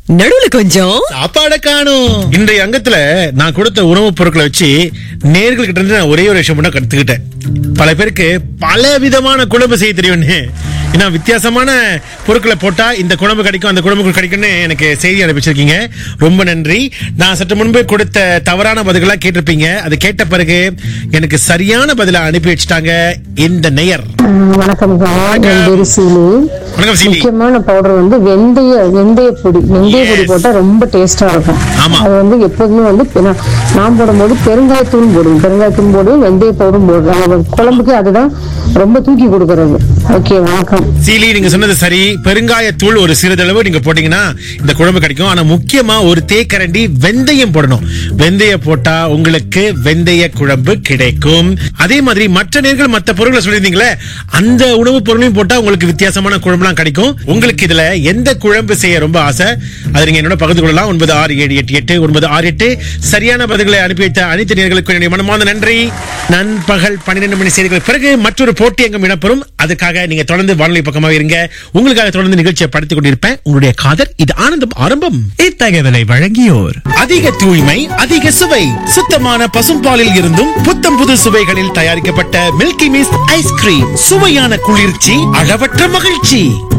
நடுவுல கொஞ்சம் சாப்பாட காணும் இன்றைய அங்கத்துல நான் கொடுத்த உணவுப் பொருட்களை வச்சு நேர்கள் கிட்ட இருந்து நான் ஒரே ஒரு விஷயம் மட்டும் கத்துக்கிட்டேன் பல பேருக்கு பல விதமான குழம்பு செய்ய தெரியும்னு ஏன்னா வித்தியாசமான பொருட்களை போட்டா இந்த குழம்பு கிடைக்கும் அந்த குழம்பு கிடைக்கும்னு எனக்கு செய்தி அனுப்பிச்சிருக்கீங்க ரொம்ப நன்றி நான் சற்று முன்பு கொடுத்த தவறான பதில்களா கேட்டிருப்பீங்க அது கேட்ட பிறகு எனக்கு சரியான பதில அனுப்பி வச்சுட்டாங்க இந்த நேயர் ஆஹ் வணக்கம் என் பேரு சீனி வணக்கம் சீனி முக்கியமான பவுடர் வந்து வெந்தய வெந்தய பொடி வெந்தய பொடி Yes. போட்டா ரொம்ப டேஸ்டா இருக்கும் ஆமா. அது வந்து எப்போதுமே வந்து பெ- நான் நான் போடும்போது பெருங்காயத்தூள் போடுவேன் பெருங்காயத்தூள் போடுவேன் வெந்தய பவுடரும் போடுவேன் அது குழம்புக்கு அதுதான் ரொம்ப தூக்கி கொடுக்கறது ஓகே வணக்கம் சீலி நீங்க சொன்னது சரி பெருங்காயத்தூள் ஒரு சிறிதளவு நீங்க போட்டீங்கன்னா இந்த குழம்பு கிடைக்கும் ஆனா முக்கியமா ஒரு தேக்கரண்டி வெந்தயம் போடணும் வெந்தயம் போட்டா உங்களுக்கு வெந்தய குழம்பு கிடைக்கும் அதே மாதிரி மற்ற நேர்கள் மற்ற பொருட்களை சொல்லியிருந்தீங்களே அந்த உணவுப் பொருளையும் போட்டா உங்களுக்கு வித்தியாசமான குழம்புலாம் கிடைக்கும் உங்களுக்கு இதுல எந்த குழம்பு செய்ய ரொம்ப ஆசை அது நீங்க என்னோட பகிர்ந்து கொள்ளலாம் ஒன்பது ஆறு ஏழு எட்டு எட்டு ஒன்பது ஆறு எட்டு சரியான பதில்களை அனுப்பி வைத்த அனைத்து நேர்களுக்கும் என்னுடைய மனமார்ந்த நன்றி நண்பகல் பன்னிரண்டு மணி செய்திகள் பிறகு மற்றொரு போட்டி அங்கம் இடம்பெறும் அதுக்காக நீங்க தொடர்ந்து வானொலி பக்கமாக இருங்க உங்களுக்காக தொடர்ந்து நிகழ்ச்சியை படுத்திக் கொண்டிருப்பேன் உங்களுடைய காதல் இது ஆனந்தம் ஆரம்பம் இத்தகவலை வழங்கியோர் அதிக தூய்மை அதிக சுவை சுத்தமான பசும்பாலில் இருந்தும் புத்தம் புது சுவைகளில் தயாரிக்கப்பட்ட மில்கி மிஸ்ட் ஐஸ்கிரீம் சுவையான குளிர்ச்சி அளவற்ற மகிழ்ச்சி